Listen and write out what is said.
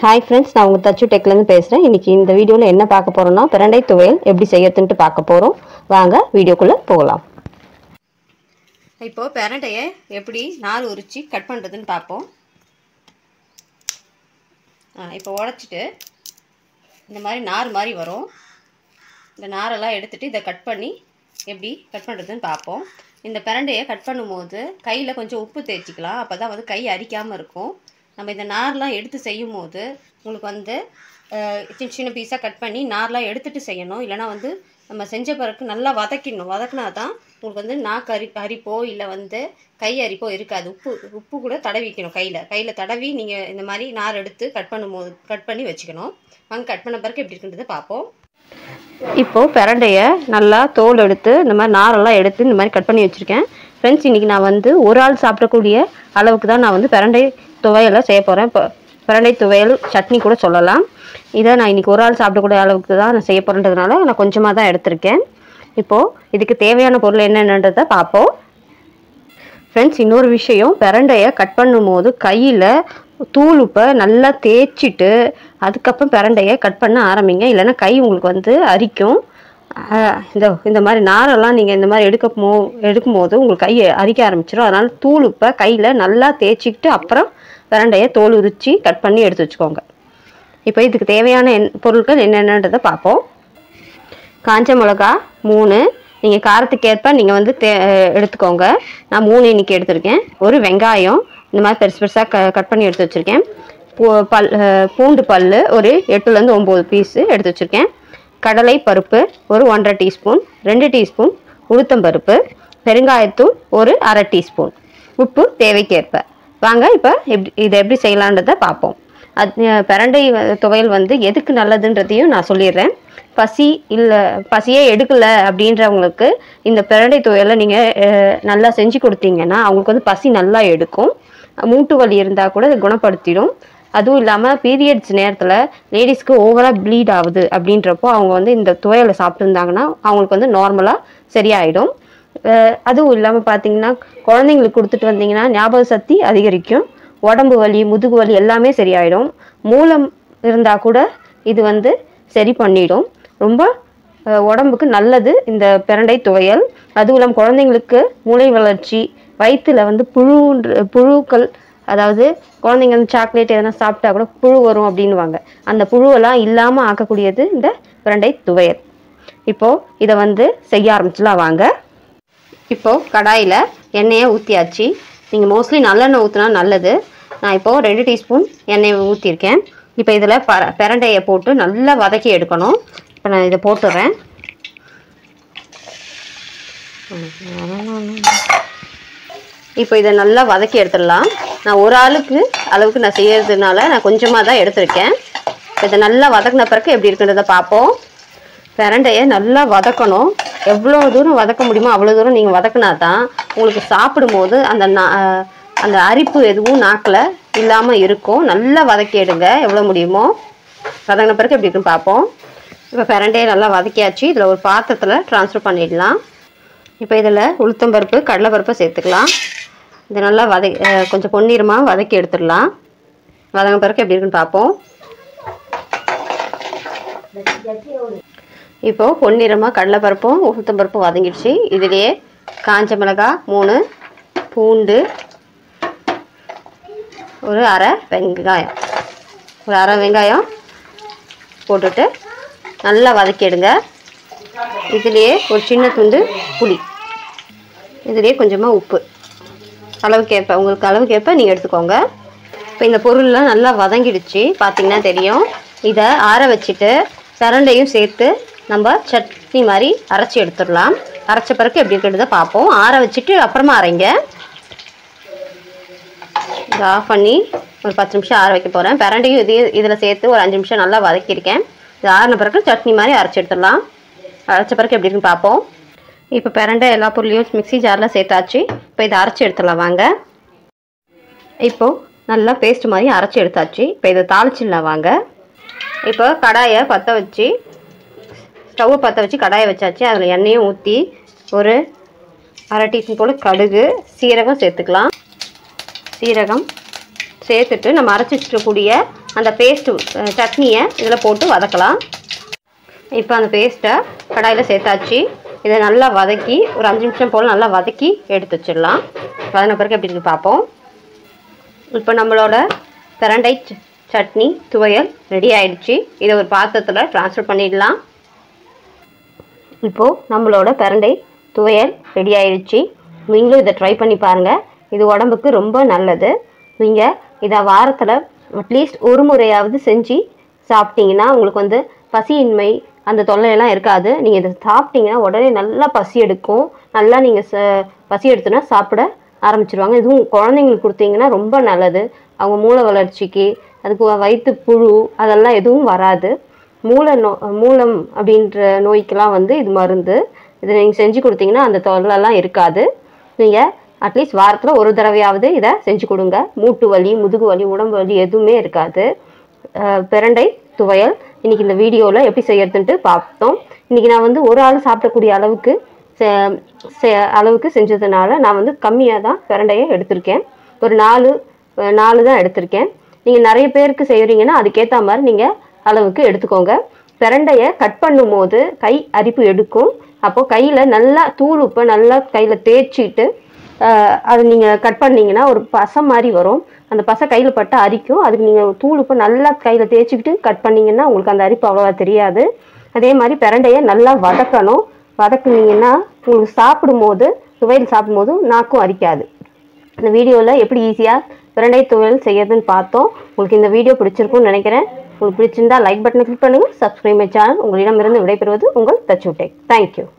hi friends நான் உங்கள் தச்சு டெக்லேருந்து பேசுகிறேன் இன்றைக்கி இந்த வீடியோவில் என்ன பார்க்க போகிறோம்னா பிரண்டை துவையல் எப்படி செய்யறதுன்ட்டு பார்க்க போகிறோம் வாங்க வீடியோக்குள்ளே போகலாம் இப்போது பிரண்டையை எப்படி நார் உரித்து கட் பண்ணுறதுன்னு பார்ப்போம் இப்போ உடச்சிட்டு இந்த மாதிரி நார் மாதிரி வரும் இந்த நாரெல்லாம் எடுத்துகிட்டு இதை கட் பண்ணி எப்படி கட் பண்ணுறதுன்னு பார்ப்போம் இந்த பிரண்டையை கட் பண்ணும்போது கையில் கொஞ்சம் உப்பு தேய்ச்சிக்கலாம் அப்போ தான் வந்து கை அரிக்காமல் இருக்கும் நம்ம இந்த நார்லாம் எடுத்து செய்யும் போது உங்களுக்கு வந்து அஹ், சின்ன சின்ன பீஸாக கட் பண்ணி நார்லாம் எடுத்துகிட்டு செய்யணும் இல்லைனா வந்து நம்ம செஞ்ச பிறகு நல்லா வதக்கிடணும் வதக்கினா தான் உங்களுக்கு வந்து நாக்கு அரி அரிப்போ இல்லை வந்து கை அரிப்போ இருக்காது உப்பு உப்பு கூட தடவிக்கணும் கையில் கையில் தடவி நீங்கள் இந்த மாதிரி நார் எடுத்து கட் பண்ணும்போது கட் பண்ணி வச்சுக்கணும் வாங்க கட் பண்ண பிறகு எப்படி இருக்குன்றதை பார்ப்போம் இப்போது பிரண்டையை நல்லா தோல் எடுத்து இந்த மாதிரி நாரெல்லாம் எடுத்து இந்த மாதிரி கட் பண்ணி வச்சுருக்கேன் ஃப்ரெண்ட்ஸ் இன்றைக்கி நான் வந்து ஒரு ஆள் சாப்பிடக்கூடிய அளவுக்கு தான் நான் வந்து பிரண்டை துவையலை செய்ய போகிறேன் இப்போ பிரண்டை துவையல் சட்னி கூட சொல்லலாம் இதை நான் இன்றைக்கி ஒரு ஆள் சாப்பிடக்கூடிய அளவுக்கு தான் நான் செய்ய போகிறேன்றதுனால நான் கொஞ்சமாக தான் எடுத்திருக்கேன் இப்போது இதுக்கு தேவையான பொருள் என்னென்னன்றதை பார்ப்போம் ஃப்ரெண்ட்ஸ் இன்னொரு விஷயம் பிரண்டையை கட் பண்ணும்போது கையில் தூள் உப்பை நல்லா தேய்ச்சிட்டு அதுக்கப்புறம் பிரண்டையை கட் பண்ண ஆரம்பிங்க இல்லைன்னா கை உங்களுக்கு வந்து அரிக்கும் ஆஹ் இந்த இந்த மாதிரி நாரெல்லாம் நீங்கள் இந்த மாதிரி எடுக்க மோ எடுக்கும்போது உங்களுக்கு கை அரிக்க ஆரம்பிச்சிடும் அதனால் தூள் உப்பை கையில் நல்லா தேய்ச்சிக்கிட்டு அப்புறம் பிரண்டையை தோல் உரித்து கட் பண்ணி எடுத்து வச்சுக்கோங்க இப்போ இதுக்கு தேவையான என் பொருட்கள் என்னென்னன்றதை பார்ப்போம் காஞ்ச மிளகா மூணு நீங்கள் காரத்துக்கு ஏற்ப நீங்கள் வந்து தே எடுத்துக்கோங்க நான் மூணு இன்னைக்கு எடுத்திருக்கேன் ஒரு வெங்காயம் இந்த மாதிரி பெருசு பெருசாக க கட் பண்ணி எடுத்து வச்சுருக்கேன் பூ பல் அஹ் பூண்டு பல் ஒரு எட்டுலேருந்து ஒம்பது பீஸு எடுத்து வச்சுருக்கேன் கடலை பருப்பு ஒரு ஒன்றரை டீஸ்பூன் ரெண்டு டீஸ்பூன் உளுத்தம்பருப்பு பெருங்காயத்தூள் ஒரு அரை டீஸ்பூன் உப்பு தேவைக்கேற்ப வாங்க இப்போ எப்படி இதை எப்படி செய்யலான்றதை பார்ப்போம் அது அஹ், பிரண்டை வ- துவையல் வந்து எதுக்கு நல்லதுன்றதையும் நான் சொல்லிடுறேன் பசி இல்லை பசியே எடுக்கலை அப்படின்றவங்களுக்கு இந்த பிரண்டை துவையலை நீங்கள் நல்லா செஞ்சு கொடுத்தீங்கன்னா அவங்களுக்கு வந்து பசி நல்லா எடுக்கும் மூட்டு வலி இருந்தால் கூட இது குணப்படுத்திடும் அதுவும் இல்லாமல் பீரியட்ஸ் நேரத்தில் லேடிஸ்க்கு ஓவராக ப்ளீட் ஆகுது அப்படின்றப்போ அவங்க வந்து இந்த துவையலை சாப்பிட்டுருந்தாங்கன்னா அவங்களுக்கு வந்து நார்மலாக சரியாயிடும் அஹ் அதுவும் இல்லாமல் பார்த்தீங்கன்னா குழந்தைங்களுக்கு கொடுத்துட்டு வந்தீங்கன்னா ஞாபக சக்தி அதிகரிக்கும் உடம்பு வலி முதுகு வலி எல்லாமே சரியாயிடும் மூலம் இருந்தால் கூட இது வந்து சரி பண்ணிடும் ரொம்ப அஹ், உடம்புக்கு நல்லது இந்த பிரண்டை துவையல் அதுவும் இல்லாமல் குழந்தைங்களுக்கு மூளை வளர்ச்சி வயிற்றுல வந்து புழு புழுக்கள் அதாவது குழந்தைங்க வந்து சாக்லேட் எதனா சாப்பிட்டா கூட புழு வரும் அப்படின்வாங்க அந்த புழுவெல்லாம் இல்லாமல் ஆக்கக்கூடியது இந்த பிரண்டை துவையல் இப்போது இதை வந்து செய்ய ஆரம்பிச்சலாம் வாங்க இப்போது கடாயில் எண்ணெயை ஊற்றியாச்சு நீங்கள் மோஸ்ட்லி நல்லெண்ணெய் ஊற்றினா நல்லது நான் இப்போது ரெண்டு டீஸ்பூன் எண்ணெயை ஊற்றிருக்கேன் இப்போ இதில் ப பிரண்டையை போட்டு நல்லா வதக்கி எடுக்கணும் இப்போ நான் இதை போட்டுடுறேன் இப்போ இதை நல்லா வதக்கி எடுத்துடலாம் நான் ஒரு ஆளுக்கு அளவுக்கு நான் செய்யறதுனால நான் கொஞ்சமாக தான் எடுத்திருக்கேன் இப்போ இதை நல்லா வதக்கின பிறகு எப்படி இருக்குன்றதை பார்ப்போம் பிரண்டையை நல்லா வதக்கணும் எவ்வளோ தூரம் வதக்க முடியுமோ அவ்வளோ தூரம் நீங்கள் வதக்கினா தான் உங்களுக்கு சாப்பிடும்போது அந்த நா- அஹ் அந்த அரிப்பு எதுவும் நாக்கில் இல்லாமல் இருக்கும் நல்லா வதக்கி எடுங்க எவ்வளோ முடியுமோ வதங்கின பிறகு எப்படி இருக்குன்னு பார்ப்போம் இப்போ பிரண்டையை நல்லா வதக்கியாச்சு இதில் ஒரு பாத்திரத்தில் ட்ரான்ஸ்ஃபர் பண்ணிடலாம் இப்போ இதில் உளுத்தம்பருப்பு கடலைப்பருப்பை சேர்த்துக்கலாம் இதை நல்லா வத அஹ் கொஞ்சம் பொன்னிறமாக வதக்கி எடுத்துடலாம் வதங்கின பிறகு எப்படி இருக்குன்னு பார்ப்போம் இப்போ பொன்னிறமாக கடலைப்பருப்பும் உளுத்தம்பருப்பும் வதங்கிடுச்சு இதுலேயே காஞ்ச மிளகாய் மூணு பூண்டு ஒரு அரை வெங்காயம் ஒரு அரை வெங்காயம் போட்டுட்டு நல்லா வதக்கிடுங்க இதுலேயே ஒரு சின்ன துண்டு புளி இதுலேயே கொஞ்சமாக உப்பு அளவுக்கேற்ப உங்களுக்கு அளவுக்கேற்ப நீங்கள் எடுத்துக்கோங்க இப்போ இந்த பொருள்லாம் நல்லா வதங்கிடுச்சு பார்த்தீங்கன்னா தெரியும் இதை ஆற வச்சுட்டு பிரண்டையும் சேர்த்து நம்ம சட்னி மாதிரி அரைச்சி எடுத்துடலாம் அரைச்ச பிறகு எப்படி இருக்கிறத பார்ப்போம் ஆற வச்சுட்டு அப்புறமா அரைங்க இதை ஆஃப் பண்ணி ஒரு பத்து நிமிஷம் ஆற வைக்க போகிறேன் பிரண்டையும் இதையும் இதில் சேர்த்து ஒரு அஞ்சு நிமிஷம் நல்லா வதக்கியிருக்கேன் இது ஆறின பிறகு சட்னி மாதிரி அரைச்சி எடுத்துடலாம் அரைச்ச பிறகு எப்படி இருக்குன்னு பார்ப்போம் இப்போ பிரண்டை எல்லா பொருளையும் மிக்ஸி ஜாரில் சேர்த்தாச்சு இப்போ இதை அரைச்சி எடுத்துடலாம் வாங்க இப்போது நல்லா பேஸ்ட் மாதிரி அரைச்சி எடுத்தாச்சு இப்போ இதை தாளிச்சிடலாம் வாங்க இப்போ கடாயை பற்ற வச்சு ஸ்டவ்வை பற்ற வச்சு கடாயை வச்சாச்சு அதில் எண்ணெயும் ஊற்றி ஒரு அரை டீஸ்பூன் போல் கடுகு சீரகம் சேர்த்துக்கலாம் சீரகம் சேர்த்துட்டு நம்ம அரைச்சி வச்சுருக்கக்கூடிய அந்த பேஸ்ட்டு சட்னியை இதில் போட்டு வதக்கலாம் இப்போ அந்த பேஸ்ட்டை கடாயில் சேர்த்தாச்சு இதை நல்லா வதக்கி ஒரு அஞ்சு நிமிஷம் போல் நல்லா வதக்கி எடுத்து வச்சிடலாம் வதன பிறகு எப்படி இருக்கு பார்ப்போம் இப்போ நம்மளோட பிரண்டை ச- சட்னி துவையல் ரெடி ஆயிடுச்சு இதை ஒரு பாத்திரத்தில் ட்ரான்ஸ்ஃபர் பண்ணிடலாம் இப்போது நம்மளோட பிரண்டை துவையல் ரெடி ஆயிடுச்சு நீங்களும் இதை ட்ரை பண்ணி பாருங்கள் இது உடம்புக்கு ரொம்ப நல்லது நீங்கள் இதை வாரத்தில் அட்லீஸ்ட் ஒரு முறையாவது செஞ்சு சாப்பிட்டீங்கன்னா உங்களுக்கு வந்து பசியின்மை அந்த தொல்லையெல்லாம் இருக்காது நீங்கள் இதை சாப்பிட்டீங்கன்னா உடனே நல்லா பசி எடுக்கும் நல்லா நீங்கள் ச பசி எடுத்துனா சாப்பிட ஆரம்பிச்சிருவாங்க இதுவும் குழந்தைங்களுக்கு கொடுத்தீங்கன்னா ரொம்ப நல்லது அவங்க மூளை வளர்ச்சிக்கு அதுக்கு வயிற்று புழு அதெல்லாம் எதுவும் வராது மூல நோ மூலம் அப்படின்ற நோய்க்கெல்லாம் வந்து இது மருந்து இதை நீங்கள் செஞ்சு கொடுத்தீங்கன்னா அந்த தொல்லைலாம் இருக்காது நீங்கள் அட்லீஸ்ட் வாரத்தில் ஒரு தடவையாவது இதை செஞ்சு கொடுங்க மூட்டு வலி முதுகு வலி உடம்பு வலி எதுவுமே இருக்காது அஹ் பிரண்டை துவையல் இன்னைக்கு இந்த வீடியோவில் எப்படி செய்யறதுன்ட்டு பார்த்தோம் இன்னைக்கு நான் வந்து ஒரு ஆள் சாப்பிடக்கூடிய அளவுக்கு செ- செ- அளவுக்கு செஞ்சதுனால நான் வந்து கம்மியாக தான் பிரண்டையை எடுத்திருக்கேன் ஒரு நாலு அஹ் நாலு தான் எடுத்திருக்கேன் நீங்கள் நிறைய பேருக்கு செய்கிறீங்கன்னா அதுக்கேற்ற மாதிரி நீங்கள் அளவுக்கு எடுத்துக்கோங்க பிரண்டையை கட் பண்ணும்போது கை அரிப்பு எடுக்கும் அப்போது கையில் நல்லா தூள் உப்பை நல்லா கையில் தேய்ச்சிட்டு ஆஹ் அது நீங்கள் கட் பண்ணீங்கன்னா ஒரு பசை மாதிரி வரும் அந்த பசை கையில் பட்டு அரிக்கும் அதுக்கு நீங்கள் தூள் உப்பை நல்லா கையில் தேய்ச்சிக்கிட்டு கட் பண்ணீங்கன்னா உங்களுக்கு அந்த அரிப்பு அவ்வளோவா தெரியாது அதே மாதிரி பிரண்டையை நல்லா வதக்கணும் வதக்குனீங்கன்னா உங்களுக்கு சாப்பிடும்போது துவையல் சாப்பிடும்போது நாக்கும் அரிக்காது இந்த வீடியோவில் எப்படி ஈஸியாக பிரண்டை துவையல் செய்யறதுன்னு பார்த்தோம் உங்களுக்கு இந்த வீடியோ பிடிச்சிருக்கும்னு நினைக்கிறேன் உங்களுக்கு பிடிச்சிருந்தா லைக் பட்டனை கிளிக் பண்ணுங்கள் சப்ஸ்கிரைப் மை சேனல் உங்களிடமிருந்து விடைபெறுவது உங்கள் தச்சு டெக் தேங்க்யூ